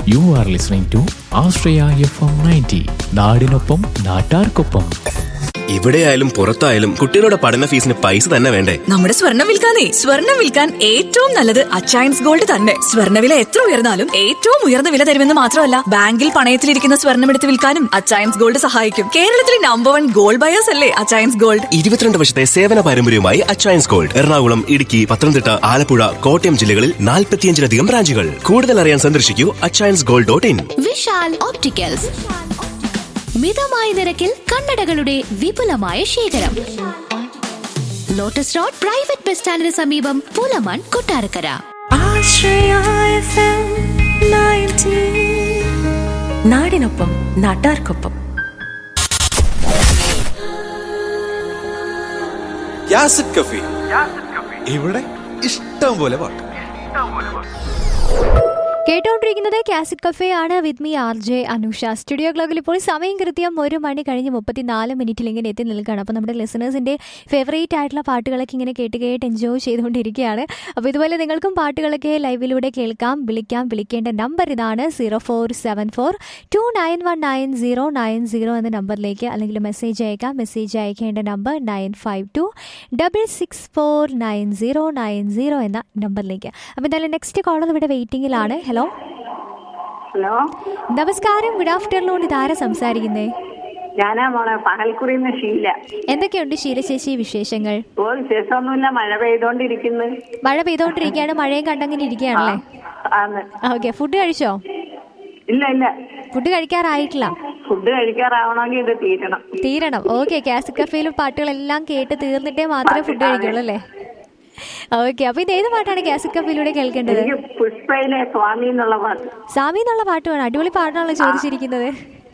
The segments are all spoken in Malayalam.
U are listening to Asraya F M ninety നാടിനൊപ്പം നാട്ടാർക്കൊപ്പം ഇവിടെയായാലും പുറത്തായാലും കുട്ടികളുടെ പഠന ഫീസിന് പൈസ തന്നെ വേണ്ടേ നമ്മുടെ സ്വർണം വിൽക്കാനേ സ്വർണം വിൽക്കാൻ ഏറ്റവും നല്ലത് അച്ചയൻസ് ഗോൾഡ് തന്നെ സ്വർണ്ണവില എത്ര ഉയർന്നാലും ഏറ്റവും ഉയർന്ന വില തരുമെന്ന് മാത്രമല്ല ബാങ്കിൽ പണയത്തിലിരിക്കുന്ന സ്വർണം എടുത്ത് വിൽക്കാനും അച്ചയൻസ് ഗോൾഡ് സഹായിക്കും കേരളത്തിലെ നമ്പർ വൺ ഗോൾഡ് ബയേഴ്സ് അല്ലേ അച്ചയൻസ് ഗോൾഡ് ഇരുപത്തിരണ്ട് വർഷത്തെ സേവന പാരമ്പര്യവുമായി അച്ചയൻസ് ഗോൾഡ് എറണാകുളം ഇടുക്കി പത്തനംതിട്ട ആലപ്പുഴ കോട്ടയം ജില്ലകളിൽ നാൽപ്പത്തിയഞ്ചിലധികം ബ്രാഞ്ചുകൾ കൂടുതൽ അറിയാൻ സന്ദർശിക്കൂ Achayans gold dot in Vishal opticals മിതമായ നിരക്കിൽ കണ്ണടകളുടെ വിപുലമായ ശേഖരം ലോട്ടസ് റോഡ് പ്രൈവറ്റ് ബസ് സ്റ്റാൻഡിന് സമീപം പൂലമാൻ കൊട്ടാരക്കര നാടിനൊപ്പം നാട്ടാർക്കൊപ്പം യാസിഡ് കഫി ഇവിടെ ഇഷ്ടം പോലെ പാട്ട് കേട്ടോണ്ടിരിക്കുന്നത് കാസിറ്റ് കഫേ ആണ് with me R J Anusha studio ക്ലോക്കിൽ ഇപ്പോൾ സമയം കൃത്യം ഒരു മണി കഴിഞ്ഞ് മുപ്പത്തിനാല് മിനിറ്റിൽ ഇങ്ങനെ എത്തി നിൽക്കുകയാണ് അപ്പോൾ നമ്മുടെ ലിസണേഴ്സിൻ്റെ ഫേവറേറ്റ് ആയിട്ടുള്ള പാട്ടുകളൊക്കെ ഇങ്ങനെ കേട്ട് കേട്ട് എൻജോയ് ചെയ്തുകൊണ്ടിരിക്കുകയാണ് അപ്പോൾ ഇതുപോലെ നിങ്ങൾക്കും പാട്ടുകളൊക്കെ ലൈവിലൂടെ കേൾക്കാം വിളിക്കാം വിളിക്കേണ്ട നമ്പർ ഇതാണ് zero four seven four two nine one nine zero nine zero എന്ന നമ്പറിലേക്ക് അല്ലെങ്കിൽ മെസ്സേജ് അയക്കാം മെസ്സേജ് അയക്കേണ്ട number nine five two double six four nine zero nine zero എന്ന നമ്പറിലേക്ക് അപ്പോൾ എന്തായാലും നെക്സ്റ്റ് കോളർ ഇവിടെ വെയിറ്റിംഗിലാണ് ഹലോ ഹലോ നമസ്കാരം ഗുഡ് ആഫ്റ്റർനൂൺ ഇതാരാ സംസാരിക്കുന്നേ ഞാനാ മോളെ പകൽക്കുറിയുന്ന ശീല എന്തൊക്കെയുണ്ട് ശീലശേഷി വിശേഷങ്ങൾ ഓ വിശേഷമൊന്നുമില്ല മഴ പെയ്തോണ്ടിരിക്കുന്നു മഴ പെയ്തോണ്ടിരിക്കുകയാണ് മഴയും കണ്ടങ്ങനെ ഇരിക്കുകയാണല്ലേ ആന്ന് ഓക്കെ ഫുഡ് കഴിച്ചോ ഇല്ല ഇല്ല ഫുഡ് കഴിക്കാറായിട്ടില്ല ഫുഡ് കഴിക്കാറാവണമെങ്കിൽ ഇത് തീരണം തീരണം ഓക്കെ കാസിക് കഫേയിലും പാട്ടുകളെല്ലാം കേട്ട് തീർന്നിട്ടേ മാത്രമേ ഫുഡ് കഴിക്കുള്ളൂ അല്ലേ ഓക്കെ അപ്പൊ ഇത് ഏത് പാട്ടാണ് കാസിക് കഫേയിലൂടെ കേൾക്കേണ്ടത് എനിക്ക് പുഷ്പയിലെ സ്വാമി എന്നുള്ള പാട്ട് സാമി എന്നുള്ള പാട്ട് വേണം അടിപൊളി പാട്ടാണല്ലോ ചോദിച്ചിരിക്കുന്നത്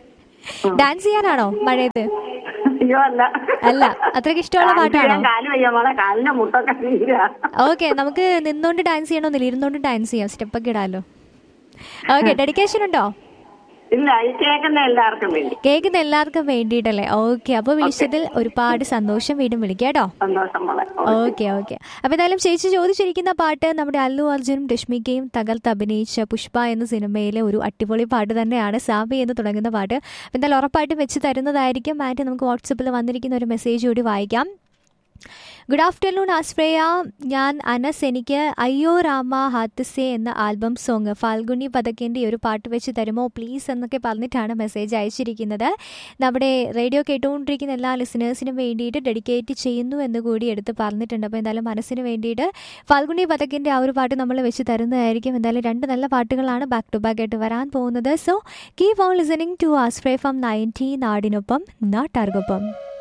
ഡാൻസ് ചെയ്യാനാണോ മഴയത്ത് അയ്യോ അല്ല അല്ല അത്രയ്ക്ക് ഇഷ്ടമുള്ള ഡാൻസ് പാട്ടാണോ ചെയ്യാൻ കാല് വയ്യ മോളെ കാലിന്റെ മുട്ടൊക്കെ നീരാ ഓക്കെ നമുക്ക് നിന്നോണ്ട് ഡാൻസ് ചെയ്യണമെന്നില്ല ഇരുന്നോണ്ട് ഡാൻസ് ചെയ്യാം സ്റ്റെപ്പൊക്കെ ഇടാലോ ഓക്കെ ഡെഡിക്കേഷൻ ഉണ്ടോ ഇല്ല ഈ കേൾക്കുന്ന എല്ലാവർക്കും വേണ്ടി കേൾക്കുന്ന എല്ലാവർക്കും വേണ്ടിയിട്ടല്ലേ ഓക്കെ അപ്പോൾ വിളിച്ചതിൽ ഒരുപാട് സന്തോഷം വീണ്ടും വിളിക്കാം കേട്ടോ സന്തോഷം മോളെ ഓക്കെ ഓക്കെ അപ്പോൾ എന്തായാലും ചേച്ചി ചോദിച്ചിരിക്കുന്ന പാട്ട് നമ്മുടെ അല്ലു അർജുനും രശ്മികയും തകർത്ത് അഭിനയിച്ച പുഷ്പ എന്ന സിനിമയിലെ ഒരു അടിപൊളി പാട്ട് തന്നെയാണ് സാമി എന്ന് തുടങ്ങുന്ന പാട്ട് അപ്പോൾ എന്തായാലും ഉറപ്പായിട്ടും വെച്ച് തരുന്നതായിരിക്കും ആൻഡ് നമുക്ക് വാട്സപ്പിൽ വന്നിരിക്കുന്ന ഒരു മെസ്സേജ് കൂടി വായിക്കാം ഗുഡ് ആഫ്റ്റർനൂൺ ആസ്പ്രേയ ഞാൻ അനസ് എനിക്ക് അയ്യോ രാമ ഹാത്തസെ എന്ന ആൽബം സോങ് ഫാൽഗുണി പതക്കിൻ്റെ ഒരു പാട്ട് വെച്ച് തരുമോ പ്ലീസ് എന്നൊക്കെ പറഞ്ഞിട്ടാണ് മെസ്സേജ് അയച്ചിരിക്കുന്നത് നമ്മുടെ റേഡിയോ കേട്ടുകൊണ്ടിരിക്കുന്ന എല്ലാ ലിസണേഴ്സിനും വേണ്ടിയിട്ട് ഡെഡിക്കേറ്റ് ചെയ്യുന്നു എന്ന് കൂടി എടുത്ത് പറഞ്ഞിട്ടുണ്ട് അപ്പോൾ എന്തായാലും മനസ്സിന് വേണ്ടിയിട്ട് ഫാൽഗുണി പതക്കിൻ്റെ ആ ഒരു പാട്ട് നമ്മൾ വെച്ച് തരുന്നതായിരിക്കും എന്തായാലും രണ്ട് നല്ല പാട്ടുകളാണ് ബാക്ക് ടു ബാക്ക് ആയിട്ട് വരാൻ പോകുന്നത് so keep on listening to Asraya from ninety നാടിനൊപ്പം നാട്ടാർക്കൊപ്പം